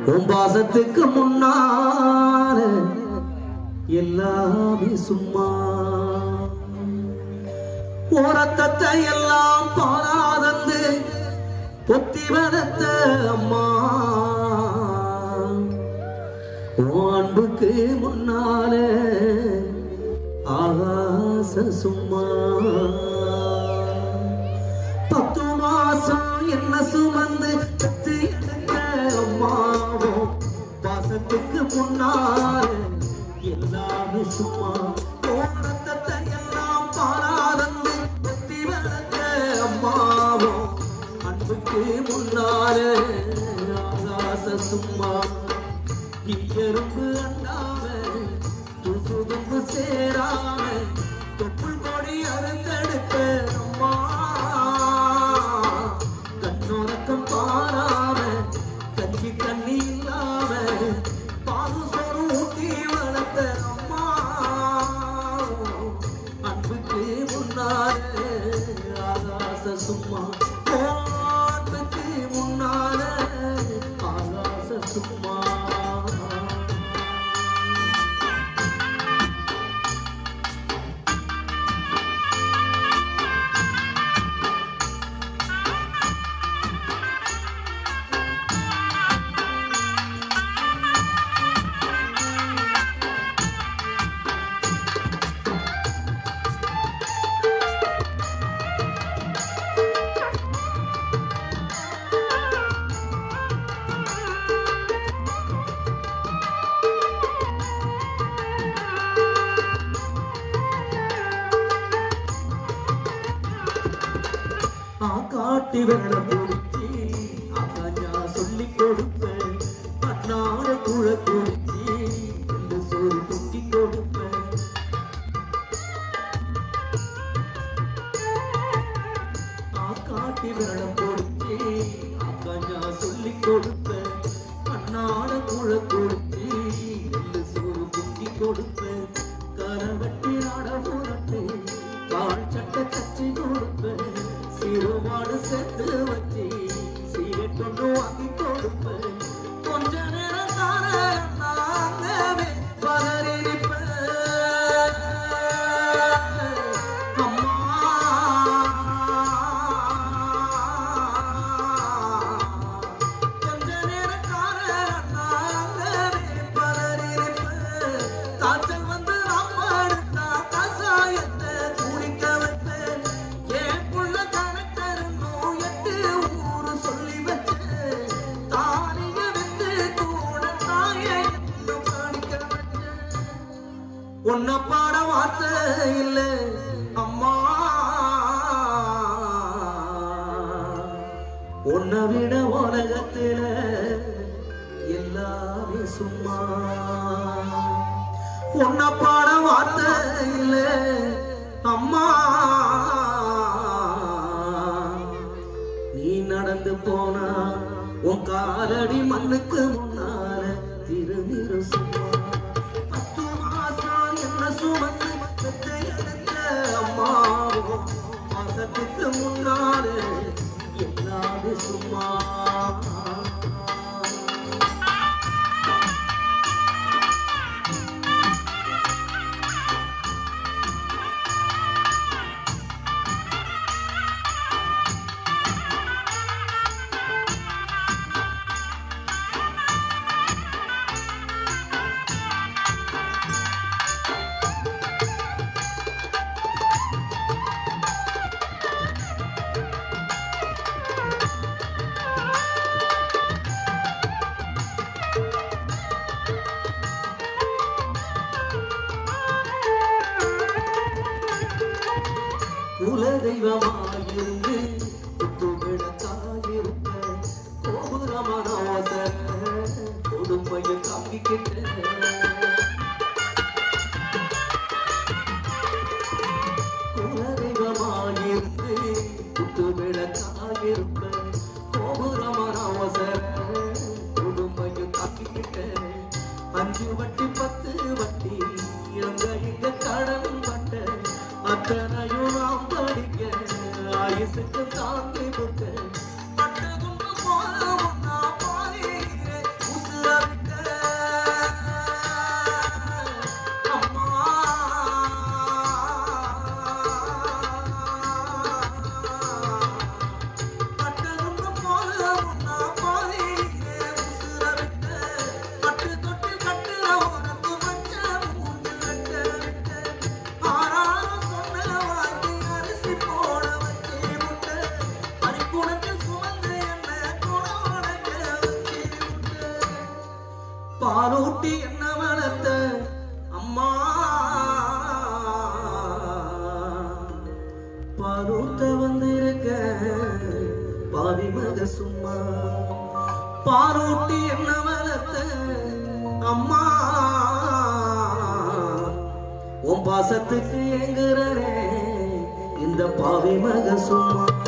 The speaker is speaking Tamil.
உன் பாசத்துக்கு முன்னால எல்லாமே சும்மா ஓரத்தத்தை எல்லாம் பாராதந்து பொத்தி வளர்த்த அம்மா உன் அன்புக்கு முன்னால ஆகாச சும்மா பத்து மாசம் என்ன சுமந்து கத்து எடுத்த அம்மாவோ பாசத்துக்கு முன்னால எல்லாமே சும்மா ஓரத்தத்தை எல்லாம் பாராதந்து பொத்தி வளர்த்த அம்மாவோ அன்புக்கு முன்னால ஆகாச சும்மா எறும்பு அண்டாம துசுதும்பு சேராம தொப்புள் கொடி அறுத்தெடுத்த அம்மா கண்ணோரக்கம் பாராம கஞ்சி தண்ணி இல்லாம பாது சோறு ஊட்டி வளர்த்த அம்மா அன்புக்கு முன்னால ஆகாச சும்மா ஓ, அன்புக்கு முன்னால ஆகாச சும்மா ஆக்காட்டி வெள்ளம் குடிச்சி அக்கா சொல்லி கொடுப்பேன் பன்னார குழ குடிச்சி இந்த சோறு தொக்கி கொடுப்பேன் ஆக்காட்டி வெள்ளம் குடிச்சி அக்கா சொல்லி கொடுப்பேன் பன்னார குழ குடிச்சி இந்த சோறு தொக்கி கொடுப்பேன் கரவட்டி நாட புரட்டு கால் சட்டை கச்சி கொடுப்பேன் சிறுமாடு சேர்த்து வச்சு சீரை கொண்டு வாங்கி கொடுப்பேன் கொஞ்ச நேரம் தானே நாங்கவே பதறிப்பேன் கொஞ்ச நேரம் காரணம் நாங்கவே பதறிப்பேன் காய்ச்சல் வந்து அம்மா எடுத்தா கசாயத்தை குடிக்க வைப்பேன் என் புள்ள கணக்கருந்தும் எட்டு ஊரு சொல்லி வச்சேன் தாலிய விட்டு கூட தாயை இன்னும் படிக்க வச்சேன் உன்னை பாட வார்த்தை இல்ல அம்மா உன்னை விட உலகத்துல எல்லாமே சும்மா உன்னை பாட வார்த்தை இல்ல அம்மா நீ நடந்து போனா உன் காலடி மண்ணுக்கு முன்னால திருநீரு சும்மா பத்து மாசம் என்ன சுமந்து பெத்து எடுத்த அம்மாவும் மாசத்துக்கு முன்னாலே எல்லாமே சும்மா குலதெய்வமாயிருந்து குத்துவிளக்காயிருக்க கோபுரமனோச கொடுமையை தாங்கிக்கிட்ட குலதெய்வமாயிருந்து குத்துவிளக்காயிருக்க கோபுரமனோச கொடுமையை தாங்கிக்கிட்ட அஞ்சு வட்டி பத்து வட்டி அங்க இங்க கடன் பட்ட அத்தனையும் நாம் படிக்க ஆயுசுக்கு தாங்கி விட்டு பட்டதும் போல ஒன்னா பாருகிறேன் உசுர பாலூட்டி என்ன வளர்த்த அம்மா பாலூட்ட வந்திருக்க பாவி மக சும்மா பாலூட்டி என்ன வளர்த்த அம்மா உன் பாசத்துக்கு எங்குறனே இந்த பாவி மக சும்மா